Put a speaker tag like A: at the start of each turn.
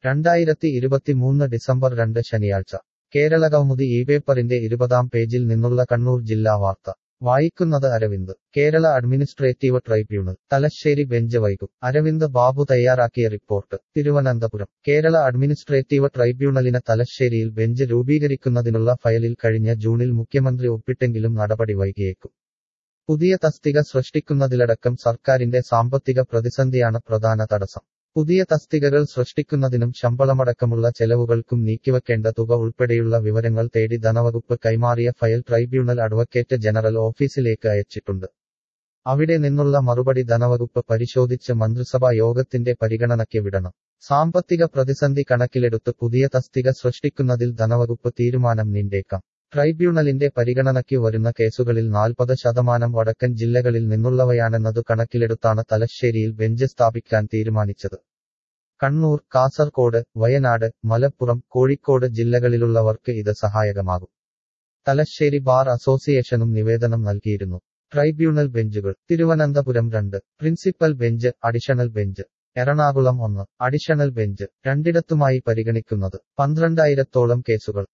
A: രണ്ടായിരത്തി ഇരുപത്തിമൂന്ന് ഡിസംബർ രണ്ട് ശനിയാഴ്ച കേരളകൗമുദി ഈ പേപ്പറിന്റെ ഇരുപതാം പേജിൽ നിന്നുള്ള കണ്ണൂർ ജില്ലാ വാർത്ത വായിക്കുന്നത് Aravind Kerala administrative tribunal Thalassery bench വൈകും അരവിന്ദ് ബാബു തയ്യാറാക്കിയ റിപ്പോർട്ട് തിരുവനന്തപുരം കേരള അഡ്മിനിസ്ട്രേറ്റീവ് ട്രൈബ്യൂണലിന് തലശ്ശേരിയിൽ ബെഞ്ച് രൂപീകരിക്കുന്നതിനുള്ള ഫയലിൽ കഴിഞ്ഞ ജൂണിൽ മുഖ്യമന്ത്രി ഒപ്പിട്ടെങ്കിലും നടപടി വൈകിയേക്കും പുതിയ തസ്തിക സൃഷ്ടിക്കുന്നതിലടക്കം സർക്കാരിന്റെ സാമ്പത്തിക പ്രതിസന്ധിയാണ് പ്രധാന തടസ്സം പുതിയ തസ്തികകൾ സൃഷ്ടിക്കുന്നതിനും ശമ്പളമടക്കമുള്ള ചെലവുകൾക്കും നീക്കിവെക്കേണ്ട തുക ഉൾപ്പെടെയുള്ള വിവരങ്ങൾ തേടി ധനവകുപ്പ് കൈമാറിയ ഫയൽ ട്രൈബ്യൂണൽ അഡ്വക്കേറ്റ് ജനറൽ ഓഫീസിലേക്ക് അയച്ചിട്ടുണ്ട് അവിടെ നിന്നുള്ള മറുപടി ധനവകുപ്പ് പരിശോധിച്ച് മന്ത്രിസഭാ യോഗത്തിന്റെ പരിഗണനയ്ക്ക് വിടണം സാമ്പത്തിക പ്രതിസന്ധി കണക്കിലെടുത്ത് പുതിയ തസ്തിക സൃഷ്ടിക്കുന്നതിൽ ധനവകുപ്പ് തീരുമാനം നീണ്ടേക്കാം ട്രൈബ്യൂണലിന്റെ പരിഗണനയ്ക്ക് വരുന്ന കേസുകളിൽ നാൽപ്പത് ശതമാനം വടക്കൻ ജില്ലകളിൽ നിന്നുള്ളവയാണെന്നതു കണക്കിലെടുത്താണ് തലശ്ശേരിയിൽ ബെഞ്ച് സ്ഥാപിക്കാൻ തീരുമാനിച്ചത് കണ്ണൂർ കാസർകോട് വയനാട് മലപ്പുറം കോഴിക്കോട് ജില്ലകളിലുള്ളവർക്ക് ഇത് സഹായകമാകും തലശ്ശേരി ബാർ അസോസിയേഷനും നിവേദനം നൽകിയിരുന്നു ട്രൈബ്യൂണൽ ബെഞ്ചുകൾ തിരുവനന്തപുരം രണ്ട് principal bench additional bench Ernakulam ഒന്ന് അഡീഷണൽ ബെഞ്ച് രണ്ടിടത്തുമായി പരിഗണിക്കുന്നത് പന്ത്രണ്ടായിരത്തോളം കേസുകൾ